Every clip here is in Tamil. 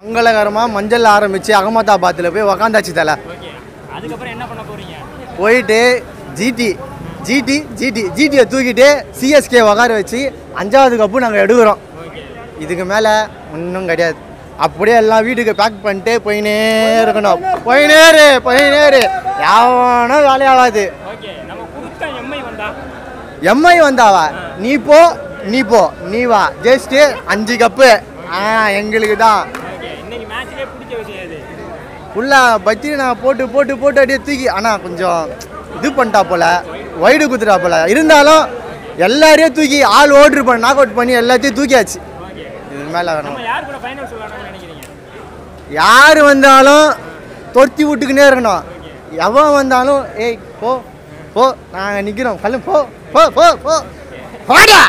மங்களகரமாக மஞ்சள் ஆரம்பித்து அகமதாபாத்தில் போய் உக்காந்தாச்சு தலை ஓகே அதுக்கப்புறம் என்ன பண்ண போறீங்க போயிட்டு ஜிடி ஜிடி ஜிடி ஜிடியை தூக்கிட்டு சிஎஸ்கே உக்கார வச்சு அஞ்சாவது கப்பு நாங்கள் எடுக்கிறோம் ஓகே இதுக்கு மேலே ஒன்றும் கிடையாது அப்படியே எல்லாம் வீட்டுக்கு பேக் பண்ணிட்டு போயினே இருக்கணும் போயினே இரு போயினே இரு எவனும் வேலையாகாது ஓகே நம்ம கொடுத்த எம்ஐ வந்தா எம்ஐ வந்தாவா நீ போ நீ போ நீ வா ஜஸ்ட்டு அஞ்சு கப்பு ஆ எங்களுக்கு தான் ஓகே இன்னைக்கு மேட்ச்லயே பிடிச்ச விஷயம் எது ஃபுல்லாக பத்தி நான் போட்டு போட்டு போட்டு அப்படியே தூக்கி ஆனால் கொஞ்சம் இது பண்ணிட்டா போல வைடு குத்துட்டா போல இருந்தாலும் எல்லாரையும் தூக்கி ஆள் ஓட்ரு பண்ணி நாக் அவுட் பண்ணி எல்லாத்தையும் தூக்கியாச்சு ஓகே இது மேலே வேணும் நம்ம யார் கூட ஃபைனல்ஸ் விளையாடணும்னு நினைக்கிறீங்க யார் வந்தாலும் தொர்த்தி விட்டுக்கினே இருக்கணும் எவன் வந்தாலும் ஏய் போ போ நாங்கள் நிற்கிறோம் கல்லு போ போ போ போ போடா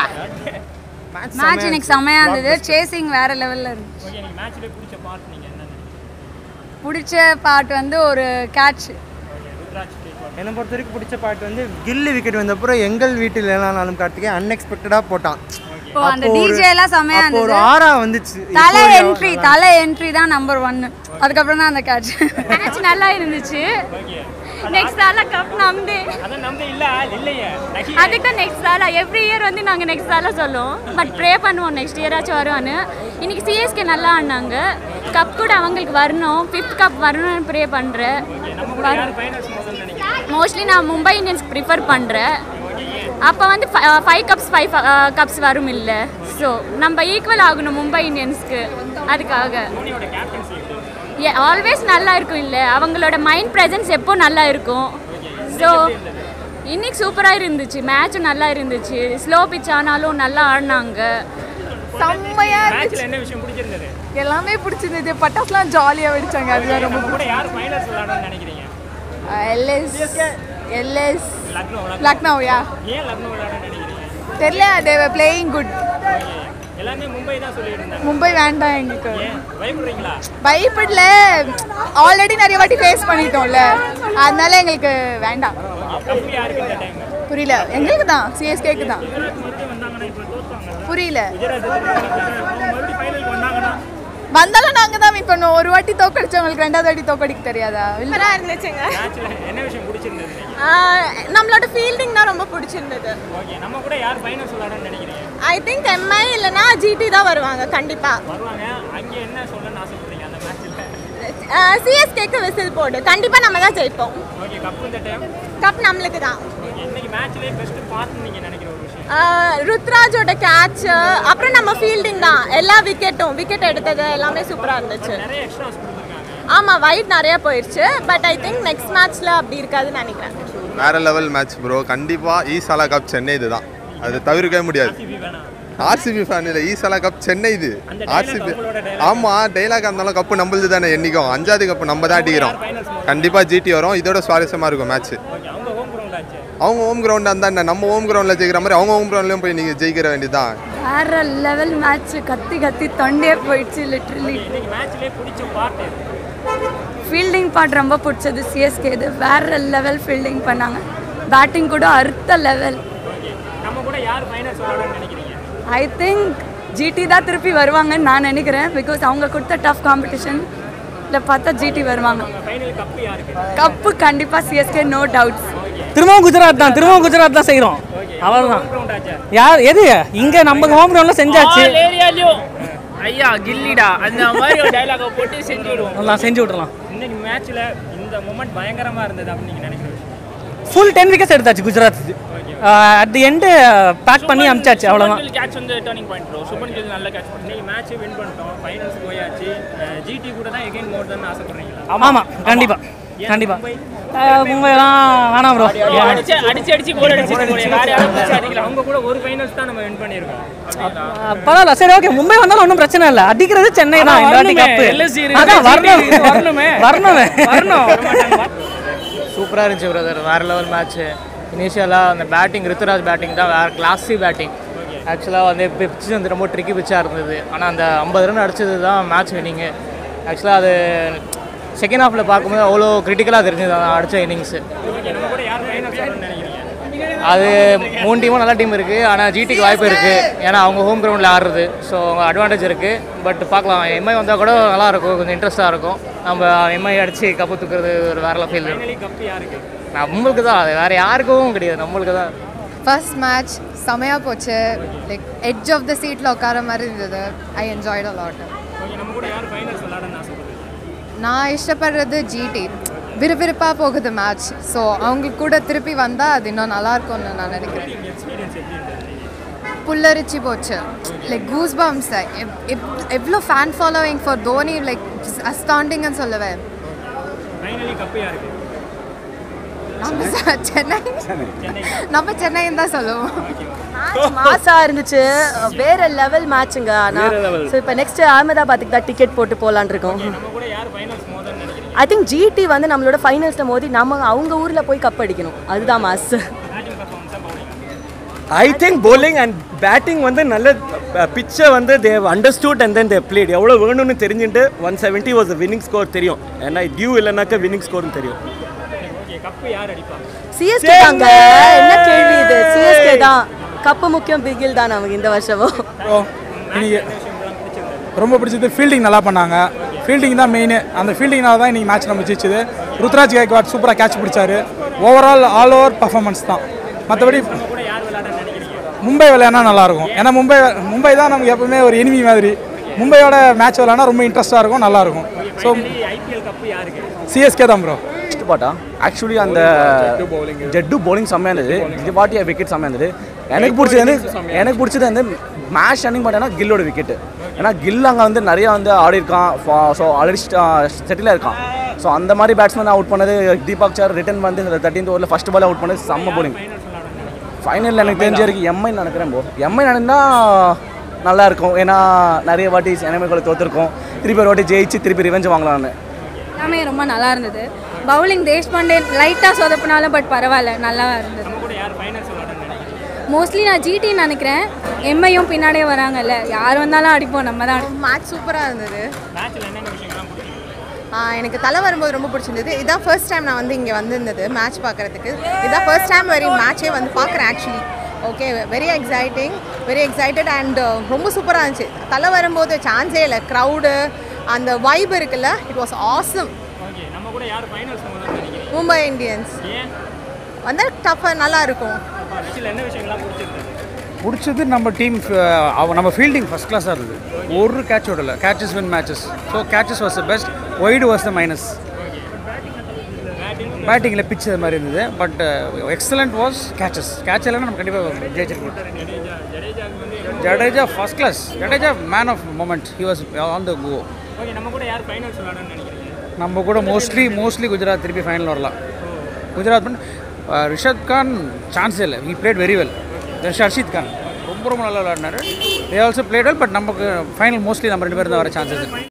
மேட்ச் இன்னைக்கு செமையா இருந்தது சேசிங் வேற லெவல்ல இருந்துச்சு ஓகே எனக்கு மேட்ச்லயே பிடிச்ச பார்ட் நீங்க என்ன நினைக்கிறீங்க பிடிச்ச பாட்டு வந்து ஒரு catch okay Ruturaj take one. என்னை பொறுத்த வரைக்கும் பிடிச்ச பாட்டு வந்து கில்லு விக்கெட் வந்தப்புறம் எங்கள் வீட்டில் எல்லாம் கார்த்திகே அன்எக்ஸ்பெக்டடாக போட்டான் ஓ அந்த அப்போ ஒரு- டிஜே எல்லாம் செமையா அப்போ ஒரு இருந்தது ஆறா வந்துச்சு தலை இப்போ என்ட்ரி தலை என்ட்ரி தான் நம்பர் ஒன்னு அதுக்கப்புறம் தான் அந்த கேட்ச் மேட்ச் நல்லா இருந்துச்சு ஓகே நெக்ஸ்ட் சால கப் நம்பி அதான் நம்ப இல்ல இல்லையே நகி அதுக்கு நெக்ஸ்ட் சால எவ்ரி இயர் வந்து நாங்கள் நெக்ஸ்ட் சால சொல்லுவோம் பட் ப்ரே பண்ணுவோம் நெக்ஸ்ட் இயராச்சும் வருவான்னு இன்னைக்கு சிஎஸ்கே நல்லா ஆடினாங்க கப் கூட அவங்களுக்கு வரணும் ஃபிஃப்த் கப் வரணும்னு ப்ரே பண்ணுறேன் நம்ம கூட யார் ஃபைனல்ஸ் முதல்ல நினைக்கிறீங்க மோஸ்ட்லி நான் மும்பை இந்தியன்ஸ் ப்ரிஃபர் பண்ணுறேன் அப்போ வந்து ஃபைவ் கப்ஸ் ஃபைவ் கப்ஸ் வரும் இல்லை ஸோ நம்ம ஈக்குவல் ஆகணும் மும்பை இந்தியன்ஸ்க்கு அதுக்காக தோனியோட கேப்டன்சி எப்படி ஆல்வேஸ் நல்லா இருக்கும் இல்லை அவங்களோட மைண்ட் ப்ரெசன்ஸ் எப்போ நல்லா இருக்கும் ஸோ இன்னைக்கு சூப்பராக இருந்துச்சு மேட்சும் நல்லா இருந்துச்சு ஸ்லோ பிச் ஆனாலும் நல்லா ஆடினாங்க செம்மையா மேட்ச்ல என்ன விஷயம் பிடிச்சிருந்தது எல்லாமே பிடிச்சிருந்தது பட்டாசுலாம் ஜாலியா வெடிச்சாங்க அதுதான் ரொம்ப நம்ம கூட யார் ஃபைனல்ஸ் விளையாடணும்னு நினைக்கிறீங்க எல்எஸ் எல்எஸ் லக்னோ லக்னோ லக்னோயா ஏன் லக்னோ விளையாடணும்னு நினைக்கிறீங்க தெரியல தேவ பிளேயிங் குட் ஓகே எல்லாமே மும்பை தான் சொல்லிட்டு இருந்தாங்க மும்பை வேண்டாம் எங்களுக்கு ஏன் பயப்படுறீங்களா பயப்படல ஆல்ரெடி நிறைய வாட்டி ஃபேஸ் பண்ணிட்டோம்ல அதனால எங்களுக்கு வேண்டாம் கப்பு யாருக்கு இந்த டைம் புரியல எங்களுக்கு தான் சிஎஸ்கேக்கு தான் மறுபடியும் வந்தாங்கன்னா இப்போ தோற்றாங்க புரியல குஜராத் மறுபடியும் ஃபைனலுக்கு வந்தாங்கன்னா வந்தாலும் நாங்க தான் வின் பண்ணுவோம் ஒரு வாட்டி தோக்கடிச்சவங்களுக்கு ரெண்டாவது வாட்டி தோக்கடிக்க தெரியாதா இல்ல இருந்துச்சுங்க மேட்ச்ல என்ன விஷயம் பிடிச்சிருந்தது இன்னைக்கு? ஆஹ் நம்மளோட ஃபீல்டிங் தான் ரொம்ப பிடிச்சிருந்தது ஓகே நம்ம கூட யார் ஃபைனல்ஸ் விளையாடணும்னு நினைக்கிறீங்க ஐ திங்க் எம்ஐ இல்லைன்னா ஜிடி தான் வருவாங்க கண்டிப்பா வருவாங்க அங்கே என்ன சொல்லணும்னு ஆசைப்படுறீங்க அந்த மேட்ச்ல சிஎஸ்கேக்கு விசில் போடு கண்டிப்பா நம்ம தான் ஜெயிப்போம் ஓகே கப்பு இந்த டைம் கப் நம்மளுக்கு தான் ஓகே இன்னைக்கு மேட்ச்லேயே பெஸ்ட் பார்ட்னு நீங்க நினைக்கிற ஒரு விஷயம் ஆஹ் ருத்ராஜோட கேட்ச் அப்புறம் நம்ம ஃபீல்டிங் தான் எல்லா விக்கெட்டும் விக்கெட் எடுத்தது எல்லாமே சூப்பரா இருந்துச்சு நிறைய எக்ஸ்ட்ராஸ் கொடுத்துருக்காங்க ஆமா வைட் நிறைய போயிடுச்சு பட் ஐ திங்க் நெக்ஸ்ட் மேட்ச்ல அப்படி இருக்காதுன்னு நினைக்கிறேன் வேற லெவல் மேட்ச் ப்ரோ கண்டிப்பாக ஈசாலா கப் சென்னை இதுதான் அது தவிர்க்கவே முடியாது டிவி வேணாம் ஆர்சிபி ஃபேன் இல்லை ஈசாலா கப் சென்னை இது அந்த dialogue ஆர்சிபி அவங்களோட dialogue. ஆமாம் டைலாக் இருந்தாலும் கப்பு நம்மளுது தானே என்னைக்கும் அஞ்சாவது கப்பு நம்ம தான் அடிக்கிறோம் கண்டிப்பாக ஜிடி வரும் இதோட சுவாரஸ்யமாக இருக்கும் மேட்ச் ஓகே அவங்க ஹோம் கிரவுண்ட் ஆச்சு அவங்க ஹோம் கிரவுண்டாக இருந்தால் என்ன நம்ம ஹோம் கிரவுண்டில் ஜெயிக்கிற மாதிரி அவங்க ஹோம் கிரவுண்ட்லேயும் போய் நீங்கள் ஜெயிக்கிற வேண்டியதுதான் வேற லெவல் மேட்ச் கத்தி கத்தி தொண்டே போயிடுச்சு லிட்ரலி இன்னைக்கு மேட்ச்லேயே பிடிச்ச பார்ட் ஃபீல்டிங் பார்ட் ரொம்ப பிடிச்சது சிஎஸ்கே இது வேற லெவல் ஃபீல்டிங் பண்ணாங்க பேட்டிங் கூட அறுத்த லெவல் ஓகே நம்ம கூட யார் ஃபைனல்ஸ் விளையாடணும்னு நினைக்கிறீங்க ஐ திங்க் ஜிடி தான் திருப்பி வருவாங்கன்னு நான் நினைக்கிறேன் பிகாஸ் அவங்க கொடுத்த டஃப் காம்படிஷன் இதில் பார்த்தா ஜிடி வருவாங்க ஃபைனல் கப்பு யாருக்கு கப்பு கண்டிப்பாக சிஎஸ்கே நோ டவுட்ஸ் திரும்பவும் குஜராத் தான் திரும்பவும் குஜராத் தான் செய்கிறோம் அவ்வளோதான் கிரவுண்ட் ஆச்சு யார் எது இங்கே நம்ம ஹோம் கிரவுண்டில் செஞ்சாச்சு ஏரியாலையும் ஐயா கில்லிடா அந்த மாதிரி ஒரு டைலாக போட்டு செஞ்சு விடுவோம் நல்லா செஞ்சு விட்றலாம் இன்னைக்கு மேட்ச்ல இந்த மூமெண்ட் பயங்கரமா இருந்தது அப்படின்னு நீங்க நினைக்கிற விஷயம் ஃபுல் டென் விக்கெட்ஸ் எடுத்தாச்சு Gujarat at the end pack பண்ணி அமிச்சாச்சு அவ்வளோதான் கேட்ச் வந்து turning point bro Shubman Gill நல்ல கேட்ச் பண்ணி இன்னைக்கு மேட்ச் வின் பண்ணிட்டோம் ஃபைனல்ஸ் போயாச்சு ஜிடி கூட தான் எகைன் மோர் தான் ஆசைப்படுறீங்களா ஆமாம் கண்டிப்பாக கண்டிப்பாக மும்பைலாம் வேணாம் ப்ரோ அடிச்சு அடிச்சு அடிச்சு கோல் அடிச்சு வேற யாரும் பிடிச்சு அடிக்கல அவங்க கூட ஒரு ஃபைனல்ஸ் தான் நம்ம வின் பண்ணியிருக்கோம் பரவாயில்ல சரி ஓகே மும்பை வந்தாலும் ஒன்றும் பிரச்சனை இல்லை அடிக்கிறது சென்னை தான் இந்த வாட்டி வரணுமே, கப்பு LSG இருக்கு, அதான் வரணும் GT இருக்கு, வரணுமே. வரணுமே வரணும் சூப்பராக இருந்துச்சு பிரதர் வேறு லெவல் மேட்ச்சு இனிஷியலாக அந்த பேட்டிங் ரித்துராஜ் பேட்டிங் தான் வேறு கிளாஸி பேட்டிங் ஆக்சுவலாக வந்து பிச்சு வந்து ரொம்ப ட்ரிக்கி பிச்சாக இருந்தது ஆனால் அந்த ஐம்பது ரன் அடிச்சது தான் மேட்ச் வின்னிங்கு ஆக்சுவலாக அது செகண்ட் ஹாஃபில் பார்க்கும்போது அவ்வளோ கிரிட்டிக்கலாக தெரிஞ்சது அந்த அடித்த இன்னிங்ஸு நம்ம கூட யார் ஃபைனல்ஸ் ஆடணும்னு நினைக்கிறீங்க அது மூணு டீமும் நல்ல டீம் இருக்குது ஆனால் ஜிடிக்கு வாய்ப்பு இருக்குது ஏன்னா அவங்க ஹோம் கிரவுண்டில் ஆடுறது ஸோ அவங்க அட்வான்டேஜ் இருக்குது பட் பார்க்கலாம் எம்ஐ வந்தால் கூட நல்லா இருக்கும் கொஞ்சம் இன்ட்ரெஸ்ட்டாக இருக்கும் நம்ம எம்ஐ அடித்து கப்பு தூக்குறது ஒரு வேற ஃபீல் ஃபைனலி கப்பு யாருக்கு நம்மளுக்கு தான் அது வேறு யாருக்கும் கிடையாது நம்மளுக்கு தான் ஃபர்ஸ்ட் மேட்ச் செமையாக போச்சு லைக் எட்ஜ் ஆஃப் த சீட்டில் உட்கார மாதிரி இருந்தது I enjoyed a lot okay நம்ம கூட யார் ஃபைனல்ஸ் விளாடணும்னு ஆசைப்படுறீங்க நான் இஷ்டப்படுறது ஜிடி விறுவிறுப்பாக போகுது மேட்ச் ஸோ அவங்களுக்கு கூட திருப்பி வந்தால் அது இன்னும் நல்லா இருக்கும்னு நான் நினைக்கிறேன் எக்ஸ்பீரியன்ஸ் எப்படி இருந்தது புல்லரிச்சு போச்சு லைக் கூஸ் பம்ஸ் எவ்வளோ fan following for Dhoni like அஸ்டாண்டிங்னு சொல்லுவேன் ஃபைனலி கப்பு யாருக்கு நம்ம ச- சென்னை நம்ம சென்னைன்னு தான் சொல்லுவோம் மாசா இருந்துச்சு வேற லெவல் மேட்சுங்க ஆனா ஸோ இப்போ நெக்ஸ்ட் அகமதாபாத்துக்கு தான் டிக்கெட் போட்டு போலான் இருக்கோம் நம்ம கூட யார் ஃபைனல்ஸ் மோதல்னு நினைக்கிறீங்க ஐ திங்க் ஜிடி வந்து நம்மளோட ஃபைனல்ஸ்ல மோதி நம்ம அவங்க ஊர்ல போய் கப் அடிக்கணும் அதுதான் மாஸ் பேட்டிங் பர்ஃபார்மன்ஸாக bowling I think bowling and batting வந்து நல்ல பிச்சை வந்து they've understood and then they played எவ்வளோ வேணும்னு தெரிஞ்சுட்டு one seventy was winning score தெரியும் ஏன்னா டியூ இல்லைனாக்கா வின்னிங் ஸ்கோர்னு தெரியும் ஓகே கப்பு யார் அடிப்பா சிஎஸ்கே தாங்க என்ன கேள்வி இது சிஎஸ்கே தான் கப்பு முக்கியம் பிகில் தான் நமக்கு இந்த வருஷமும் இன்னைக்கு ரொம்ப பிடிச்சது ஃபீல்டிங் நல்லா பண்ணாங்க ஃபீல்டிங் தான் மெயின் அந்த ஃபீல்டிங்னால தான் இன்னைக்கு மேட்ச் நம்ம ஜெயிச்சது ருத்ராஜ் கேக்வாட் சூப்பராக கேட்ச் பிடிச்சாரு ஓவரால் ஆல் ஓவர் பர்ஃபார்மன்ஸ் தான் மற்றபடி கூட யார் விளையாடணும்னு நினைக்கிறீங்க மும்பை விளையாடினா நல்லாயிருக்கும் ஏன்னா மும்பை மும்பை தான் நமக்கு எப்பவுமே ஒரு எனிமி மாதிரி மும்பையோட மேட்ச் விளையாடினா ரொம்ப இன்ட்ரெஸ்ட்டாக இருக்கும் நல்லாயிருக்கும் ஸோ ஐபிஎல் கப்பு யாருக்கு சிஎஸ்கே தான் ப்ரோ ஃபஸ்ட் பாட்டா ஆக்சுவலி அந்த ஜெட்டு bowling செம்மையாக இருந்தது இது வாட்டி விக்கெட் செம்மையாக இருந்தது எனக்கு பிடிச்சது வந்து எனக்கு பிடிச்சது வந்து மேட்ச் ரன்னிங் பார்த்தீங்கன்னா கில்லோட விக்கெட்டு ஏன்னா கில் அங்கே வந்து நிறையா வந்து ஆடி இருக்கான் ஸோ ஆல்ரெடி செட்டிலாக இருக்கான் ஸோ அந்த மாதிரி பேட்ஸ்மேன் அவுட் பண்ணது தீபக் சார் ரிட்டன் வந்து தேர்ட்டீன்த் ஓவரில் ஃபஸ்ட் பால் அவுட் பண்ணது செம்ம bowling ஃபைனலில் எனக்கு தெரிஞ்ச வரைக்கும் எம்ஐ நினைக்கிறேன் போ எம்ஐ நடந்தா நல்லா இருக்கும் ஏன்னா நிறைய வாட்டி எனிமைகளை தோற்றுருக்கோம் திருப்பி ஒரு வாட்டி ஜெயிச்சு திருப்பி ரிவெஞ்ச் வாங்கலாம்னு எல்லாமே ரொம்ப நல்லா இருந்தது பவுலிங் தேஷ்பாண்டே லைட்டாக சொதப்பினாலும் பட் பரவாயில்ல நல்லா இருந்தது நம்ம கூட யார் ஃபைனல்ஸ் விளையாடணும்னு நினைக்கிறீங்க மோஸ்ட்லி நான் ஜிடின்னு நினைக்கிறேன் எம்ஐயும் பின்னாடியே வராங்கல்ல யார் வந்தாலும் அடிப்போம் நம்ம தான் மேட்ச் சூப்பராக இருந்தது மேட்ச்சில் என்னென்ன விஷயங்கள்லாம் பிடிச்சிருக்கு ஆ, எனக்கு தலை வரும்போது ரொம்ப பிடிச்சிருந்தது இதான் ஃபர்ஸ்ட் டைம் நான் வந்து இங்கே வந்திருந்தது மேட்ச் பார்க்குறதுக்கு இதான் ஃபர்ஸ்ட் டைம் வெரி மேட்சே வந்து பார்க்குறேன் actually okay very exciting very excited and ரொம்ப சூப்பராக இருந்துச்சு தலை வரும்போது சான்ஸே இல்லை க்ரௌடு அந்த வைப் இருக்குல்ல இட் வாஸ் ஆசம் ஓகே நம்ம கூட யார் ஃபைனல்ஸ் மோதல்னு நினைக்கிறீங்க மும்பை இந்தியன்ஸ் ஏன் வந்தால் டஃப்பாக நல்லா இருக்கும் மேட்ச்சில் என்ன விஷயங்கள்லாம் பிடிச்சிருக்கு பிடிச்சது நம்ம டீம் நம்ம ஃபீல்டிங் ஃபஸ்ட் கிளாஸாக இருந்தது ஒரு கேட்ச் விடல catches win matches so catches was the best wide was the minus பேட்டிங்கில் பிச் அது மாதிரி இருந்தது but excellent was catches catch இல்லைன்னா நம்ம கண்டிப்பாக ஜெயிச்சிருக்கோம் Jadeja first class Jadeja man of moment he was on the go okay நம்ம கூட யார் ஃபைனல்ஸ் விளையாடணும்னு நினைக்கிறீங்க நம்ம கூட மோஸ்ட்லி மோஸ்ட்லி குஜராத் திருப்பி ஃபைனல் வரலாம் குஜராத் பட் ரிஷத் கான் சான்ஸே இல்லை he played very well then ஷர்ஷித் கான் ரொம்ப ரொம்ப நல்லா விளையாடினாரு they also played well but நமக்கு ஃபைனல் மோஸ்ட்லி நம்ம ரெண்டு பேரும் தான் வர சான்சஸ்